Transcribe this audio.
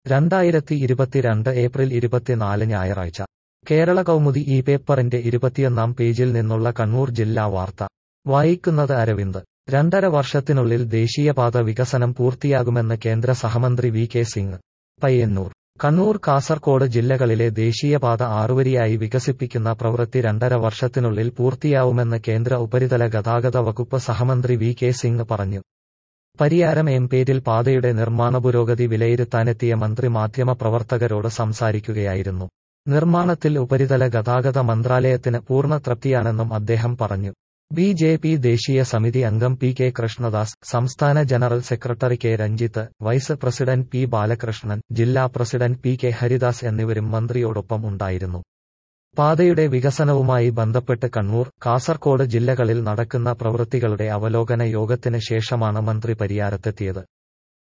രണ്ടായിരത്തി ഇരുപത്തിരണ്ട് ഏപ്രിൽ ഇരുപത്തിനാല് ഞായറാഴ്ച കേരള കൗമുദി ഈ പേപ്പറിന്റെ ഇരുപത്തിയൊന്നാം പേജിൽ നിന്നുള്ള കണ്ണൂർ ജില്ലാ വാർത്ത വായിക്കുന്നത് അരവിന്ദ് രണ്ടര വർഷത്തിനുള്ളിൽ ദേശീയപാത വികസനം പൂർത്തിയാകുമെന്ന് കേന്ദ്ര സഹമന്ത്രി വി കെ സിംഗ് പയ്യന്നൂർ കണ്ണൂർ കാസർകോട് ജില്ലകളിലെ ദേശീയപാത ആറുവരിയായി വികസിപ്പിക്കുന്ന പ്രവൃത്തി രണ്ടര വർഷത്തിനുള്ളിൽ പൂർത്തിയാവുമെന്ന് കേന്ദ്ര ഉപരിതല ഗതാഗത വകുപ്പ് സഹമന്ത്രി വി കെ സിംഗ് പറഞ്ഞു പരിയാരം എംപേരിൽ പാതയുടെ നിർമ്മാണ പുരോഗതി വിലയിരുത്താനെത്തിയ മന്ത്രി മാധ്യമ പ്രവർത്തകരോട് സംസാരിക്കുകയായിരുന്നു നിർമ്മാണത്തിൽ ഉപരിതല ഗതാഗത മന്ത്രാലയത്തിന് പൂർണ്ണ തൃപ്തിയാണെന്നും അദ്ദേഹം പറഞ്ഞു ബി ജെ പി ദേശീയ സമിതി അംഗം പി കെ കൃഷ്ണദാസ് സംസ്ഥാന general secretary K Ranjith vice president P Balakrishnan ജില്ലാ പ്രസിഡന്റ് പി കെ ഹരിദാസ് എന്നിവരും മന്ത്രിയോടൊപ്പം ഉണ്ടായിരുന്നു പാതയുടെ വികസനവുമായി ബന്ധപ്പെട്ട് കണ്ണൂർ കാസർകോട് ജില്ലകളിൽ നടക്കുന്ന പ്രവൃത്തികളുടെ അവലോകന യോഗത്തിന് ശേഷമാണ് മന്ത്രി പരിയാരത്തെത്തിയത്